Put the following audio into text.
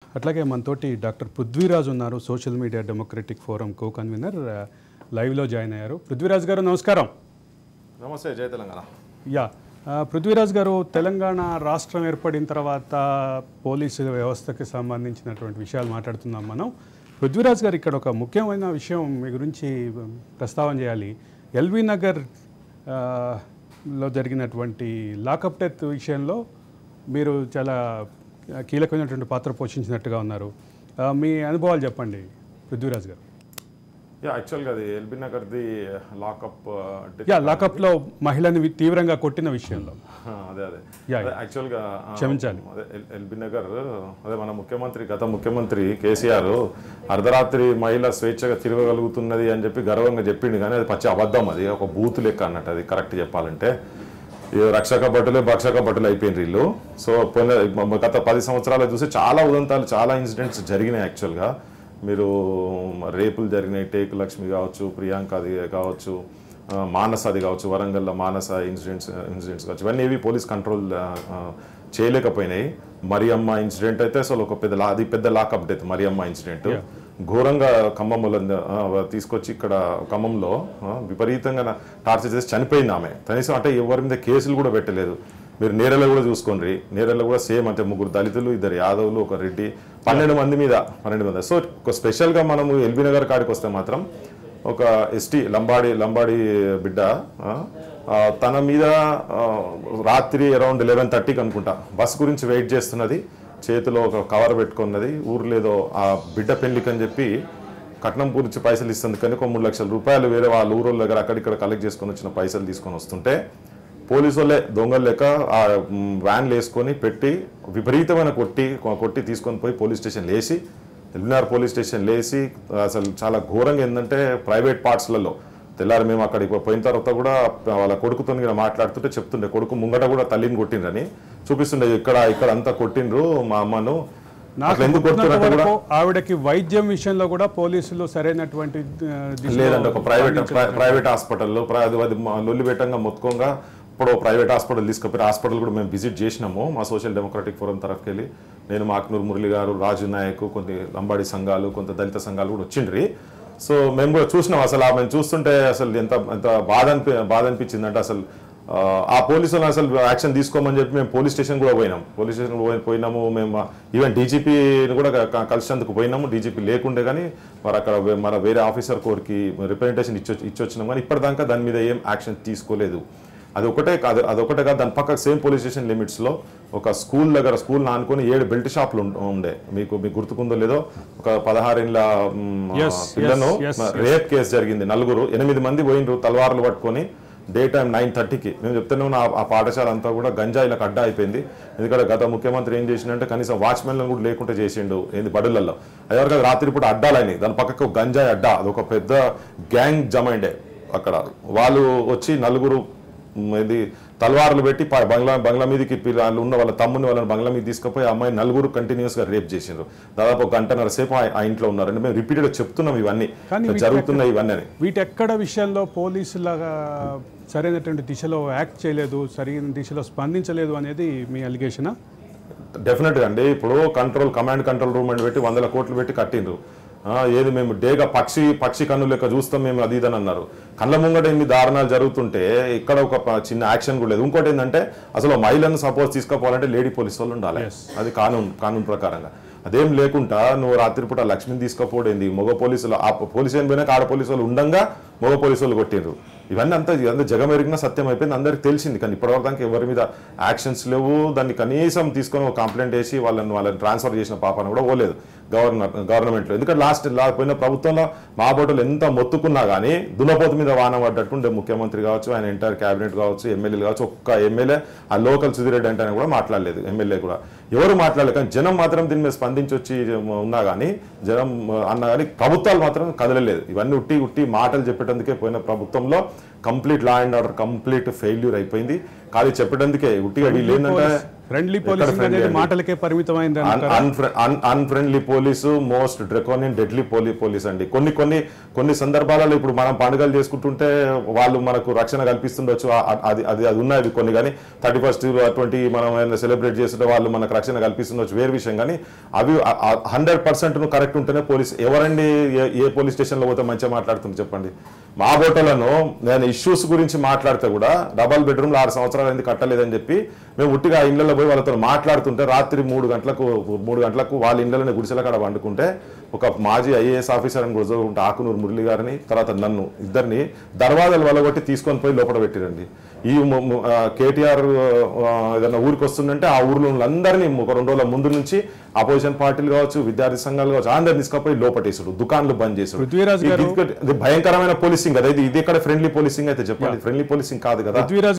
అట్లాగే మనతోటి డాక్టర్ పృథ్వీరాజ్ ఉన్నారు social media democratic forum co convenor ఆ, లైవ్లో జాయిన్ అయ్యారు పృథ్వీరాజ్ గారు నమస్కారం నమస్తే జై తెలంగాణ యా ఆ, పృథ్వీరాజ్ గారు తెలంగాణ రాష్ట్రం ఏర్పడిన తర్వాత పోలీసు వ్యవస్థకి సంబంధించినటువంటి విషయాలు మాట్లాడుతున్నాం మనం పృథ్వీరాజ్ గారు ఇక్కడ ఒక ముఖ్యమైన విషయం మీ గురించి ప్రస్తావన చేయాలి ఎల్బీ నగర్ ఆ, లో జరిగినటువంటి లాకప్ డెత్ విషయంలో మీరు చాలా కీలకమైనటువంటి పాత్ర పోషించినట్టుగా ఉన్నారు ఆ, మీ అనుభవాలు చెప్పండి పృథ్వీరాజ్ గారు యా యాక్చువల్గా అది ఎల్బీ నగర్ది లాకప్ యా లాకప్లో మహిళని వి- తీవ్రంగా కొట్టిన విషయంలో అదే అదే యా, అదే యాక్చువల్గా ఆ, క్షమించాలి. అదే ఎల్- ఎల్బీ నగర్ అదే మన ముఖ్యమంత్రి గత ముఖ్యమంత్రి కేసీఆర్ అర్ధరాత్రి మహిళ స్వేచ్ఛగా తిరగగలుగుతున్నది అని చెప్పి గర్వంగా చెప్పిండు కానీ అది పచ్చి అబద్ధం అది ఒక బూత్ లెక్క అన్నట్టు అది కరెక్ట్ చెప్పాలంటే ఈ రక్షక భటులు భక్షక భటులు అయిపోయినారు వీళ్ళు సో పోయిన గత పది సంవత్సరాలు చూసి చాలా ఉదంతాలు చాలా ఇన్సిడెంట్స్ జరిగినాయి యాక్చువల్గా మీరు రేపులు జరిగినాయి టేక్ లక్ష్మి కావచ్చు ప్రియాంక అది కావచ్చు ఆ, మానస అది కావచ్చు వరంగల్లో మానస ఇన్సిడెంట్స్ ఇన్సిడెంట్స్ కావచ్చు ఇవన్నీ ఏవి పోలీస్ కంట్రోల్ ఆ, ఆ, చేయలేకపోయినాయి మరియమ్మ ఇన్సిడెంట్ అయితే అసలు ఒక పెద్ద లా- అది పెద్ద లాకప్ డెత్ మరియమ్మ ఇన్సిడెంట్ ఘోరంగా ఖమ్మంలో ఆ, తీసుకొచ్చి ఇక్కడ ఖమ్మంలో ఆ, విపరీతంగా నా- టార్చర్ చేసి చనిపోయింది ఆమె కనీసం అంటే ఎవరి మీద కేసులు కూడా పెట్టలేదు మీరు నేరలో కూడా చూసుకోండి నేరలో కూడా సేమ్ అంటే ముగ్గురు దళితులు ఇద్దరు యాదవులు ఒక రెడ్డి పన్నెండు మంది మీద పన్నెండు మంది సో ఒక స్పెషల్గా మనము ఎల్బీ నగర్ కాడికి వస్తే మాత్రం ఒక ఎస్టీ లంబాడి లంబాడి బిడ్డ ఆ, ఆ, తన మీద ఆ, రాత్రి అరౌండ్ లెవెన్ థర్టీకి అనుకుంటా బస్ గురించి వెయిట్ చేస్తున్నది చేతిలో ఒక కవర్ పెట్టుకున్నది ఊర్లో ఏదో ఆ బిడ్డ పెళ్లికి అని చెప్పి కట్నం గురించి పైసలు ఇస్తుంది కానీ ఒక మూడు లక్షల రూపాయలు వేరే వాళ్ళ ఊరోళ్ళ దగ్గర అక్కడిక్కడ కలెక్ట్ చేసుకొని వచ్చిన పైసలు తీసుకొని వస్తుంటే పోలీసు వాళ్ళే దొంగలు లెక్క ఆ మ్, వ్యాన్లు వేసుకొని పెట్టి విపరీతమైన కొట్టి కొట్టి తీసుకొని పోయి పోలీస్ స్టేషన్ లేచి ఎల్బినార్ పోలీస్ స్టేషన్ లేచి అసలు చాలా ఘోరంగా ఏంటంటే ప్రైవేట్ పార్ట్స్లలో తెల్లారి మేము అక్కడికి పోయిన తర్వాత కూడా వాళ్ళ కొడుకుతో కూడా మాట్లాడుతుంటే చెప్తుండే కొడుకు ముంగట కూడా తల్లిని కొట్టిండ్రని చూపిస్తుండే ఇక్కడ ఇక్కడ అంతా కొట్టిండ్రు మా అమ్మను నాకు అట్లా ఎందుకు గుర్తున్నంత కొడుతున్నట్టు కూడా వరకు ఆవిడకి వైద్యం విషయంలో కూడా పోలీసులు సరైనటువంటి ఆ, దిశలో లేదంటే ఒక ప్రైవేట్ స్పందించలేదు. ప్రైవేట్ హాస్పిటల్లో ప్ర- అది అది మా లొల్లి పెట్టంగా మొత్తంగా ఇప్పుడు ప్రైవేట్ హాస్పిటల్ తీసుకుపోయి హాస్పిటల్ కూడా మేము విజిట్ చేసినాము మా సోషల్ డెమోక్రటిక్ ఫోరం తరఫుకి వెళ్ళి నేను మాక్నూరు మురళి గారు రాజు నాయక్ కొన్ని లంబాడి సంఘాలు కొంత దళిత సంఘాలు కూడా వచ్చిండ్రి సో మేము కూడా చూసినాం అసలు ఆమె చూస్తుంటే అసలు ఎంత ఎంత బాధ అనిపి బాధ అనిపించింది అంటే అసలు ఆ, ఆ పోలీసులు అసలు యాక్షన్ తీసుకోమని చెప్పి మేము పోలీస్ స్టేషన్ కూడా పోయినాం పోలీస్ స్టేషన్ పోయి- పోయినాము మేము ఈవెన్ డీజీపీని కూడా క- కలిసినందుకు పోయినాము డీజీపీ లేకుండే కానీ మరి అక్కడ వే- మన వేరే ఆఫీసర్ కోర్కి రిప్రజెంటేషన్ ఇచ్చొ ఇచ్చొచ్చినాం కానీ ఇప్పటిదాకా దాని మీద ఏం యాక్షన్ తీసుకోలేదు అది ఒకటే కాదు అదొకటే కాదు దాని పక్క సేమ్ పోలీస్ స్టేషన్ లిమిట్స్లో ఒక స్కూల్ దగ్గర స్కూల్ ఆనుకొని ఏడు బెల్ట్ షాపులు ఉం- ఉండే మీకు మీకు గుర్తుకుందో లేదో ఒక పదహారేళ్ళ మ్, Yes, పిల్లను yes, yes, రేప్ కేసు జరిగింది నలుగురు ఎనిమిది మంది పోయినరు తలవార్లు పట్టుకొని డే టైం నైన్ థర్టీకి మేము చెప్తూనే ఉన్న ఆ పాఠశాల అంతా కూడా గంజాయిలకు అడ్డా అయిపోయింది ఎందుకంటే గత ముఖ్యమంత్రి ఏం చేసిండంటే కనీసం వాచ్మెన్లను కూడా లేకుండా చేసిండు ఏంది బడులలో అదే కాదు రాత్రి పూట అడ్డాలైనాయి దాని పక్కకు ఒక గంజాయి అడ్డా అదొక పెద్ద గ్యాంగ్ జమైండే అక్కడ వాళ్ళు వచ్చి నలుగురు మ్, ఇది తలవార్లు పెట్టి ప- బంగ్లా బంగ్లా మీదకి పి- వాళ్ళు ఉన్న వాళ్ళ తమ్ముని వాళ్ళని బంగ్లా మీద తీసుకుపోయి ఆ అమ్మాయి నలుగురు కంటిన్యూస్ గా రేప్ చేసిండ్రు దాదాపు ఒక గంటన్నర సేపు ఆ- ఆ ఇంట్లో ఉన్నారు అంటే మేము రిపీటెడ్ చెప్తున్నాం ఇవన్నీ కానీ వీటి జరుగుతున్నాయి ఇవన్నీ అని వీటెక్కడ విషయంలో పోలీసులాగా సరైనటువంటి దిశలో యాక్ట్ చేయలేదు సరైన దిశలో స్పందించలేదు అనేది మీ అలిగేషనా డెఫినెట్గా అండి ఇప్పుడు కంట్రోల్ కమాండ్ కంట్రోల్ రూమ్ అని పెట్టి వందల కోట్లు పెట్టి కట్టిండ్రు ఆ, ఏది మేము డేగా పక్షి పక్షి కన్ను లెక్క చూస్తాం మేము అది ఇదని అన్నారు కళ్ళ ముంగట ఎన్ని దారుణాలు జరుగుతుంటే ఇక్కడ ఒక ప- చిన్న యాక్షన్ కూడా లేదు ఇంకోటి ఏంటంటే అసలు మహిళను సపోజ్ తీసుకుపోవాలంటే లేడీ పోలీస్ వాళ్ళు ఉండాలి అది కానూన్ కానూన్ ప్రకారంగా అదేం లేకుండా నువ్వు రాత్రిపూట లక్ష్మిని తీసుకుపోవడేంది మగ పోలీసులు ఆ పోలీసు ఏం పోయినాక ఆడ పోలీసు వాళ్ళు ఉండంగా మగ పోలీసు వాళ్ళు కొట్టిండ్రు ఇవన్నీ అంతా ఇదంతా జగమెరిగిన సత్యం అయిపోయింది అందరికి తెలిసింది కానీ ఇప్పటివరకు దాకా ఎవరి మీద యాక్షన్స్ లేవు దాన్ని కనీసం తీసుకొని ఒక కంప్లైంట్ వేసి వాళ్ళని వాళ్ళని ట్రాన్స్ఫర్ చేసిన పాపన కూడా పోలేదు గవర్నర్ గవర్నమెంట్లో ఎందుకంటే లాస్ట్ లా పోయిన ప్రభుత్వంలో మా బోటలు ఎంత మొత్తుకున్నా కానీ దున్నపోతు మీద వాన పడ్డట్టు ఉండే ముఖ్యమంత్రి కావచ్చు ఆయన ఎంటైర్ క్యాబినెట్ కావచ్చు ఎమ్మెల్యేలు కావచ్చు ఒక్క ఎమ్మెల్యే ఆ లోకల్ సుధిరెడ్డి అంటే ఆయన కూడా మాట్లాడలేదు ఎమ్మెల్యే కూడా ఎవరు మాట్లాడలేదు కానీ జనం మాత్రం దీని మీద స్పందించి వచ్చి ఉన్నా కానీ జనం అన్నా కానీ ప్రభుత్వాలు మాత్రం కదలలేదు ఇవన్నీ ఉట్టి ఉట్టి మాటలు చెప్పేటందుకే పోయిన ప్రభుత్వంలో complete law and order complete failure అయిపోయింది ఖాళీ చెప్పడానికే ఉట్టిగా వీళ్ళు ఏంటంటే ఫ్రెండ్లీ పోలీసింగ్ friendly అనేది అండి? మాటలకే పరిమితమైంది అంటారా? Unfriendly police most draconian deadly పోలీ పోలీస్ అండి కొన్ని కొన్ని కొన్ని సందర్భాలలో ఇప్పుడు మనం పండుగలు చేసుకుంటుంటే వాళ్ళు మనకు రక్షణ కల్పిస్తుండొచ్చు ఆ- ఆ- అది అది అది ఉన్నది కొన్ని కానీ థర్టీ ఫస్ట్ అటువంటి మనం ఏదైనా సెలబ్రేట్ చేస్తుంటే వాళ్ళు మనకు రక్షణ కల్పిస్తుండొచ్చు వేరే విషయం కానీ అవి హండ్రెడ్ పర్సెంట్ కరెక్ట్ ఉంటేనే పోలీస్ ఎవరండి ఏ- ఏ పోలీస్ స్టేషన్లో పోతే మంచిగా మాట్లాడుతుంది చెప్పండి మా బోటలను నేను ఇష్యూస్ గురించి మాట్లాడితే కూడా డబల్ బెడ్రూమ్లో ఆరు సంవత్సరాలు ఎందుకు కట్టలేదని చెప్పి మేము ఉట్టిగా ఆ ఇళ్లలో పోయి వాళ్ళతో మాట్లాడుతుంటే రాత్రి మూడు గంటలకు మూడు గంటలకు వాళ్ళ ఇళ్లలోనే గుడిసెల కాడ వండుకుంటే ఒక మాజీ ఐఏఎస్ ఆఫీసర్ అని గుజరుంటే ఆకునూరు మురళి గారిని తర్వాత నన్ను ఇద్దరిని దర్వాజాలు వలగొట్టి తీసుకొని పోయి లోపల పెట్టిరండి ఈ ము- ము- ఆ, కేటీఆర్ ఆ, ఏదైనా ఊరికి వస్తుందంటే ఆ ఊర్లో ఉన్న అందరినీ ఒక రెండు రోజుల ముందు నుంచి అపోజిషన్ పార్టీలు కావచ్చు విద్యార్థి సంఘాలు కావచ్చు అందరిని తీసుకపోయి లోపటేసుడు దుకాన్లు బంద్ చేసుడు పృథ్వీరాజ్ ఇది- గారు ఇది భయంకరమైన పోలీసింగ్ కదా ఇది ఇది ఎక్కడ ఫ్రెండ్లీ పోలీసింగ్ అయితే చెప్పండి ఫ్రెండ్లీ పోలీసింగ్ కాదు కదా పృథ్వీరాజ్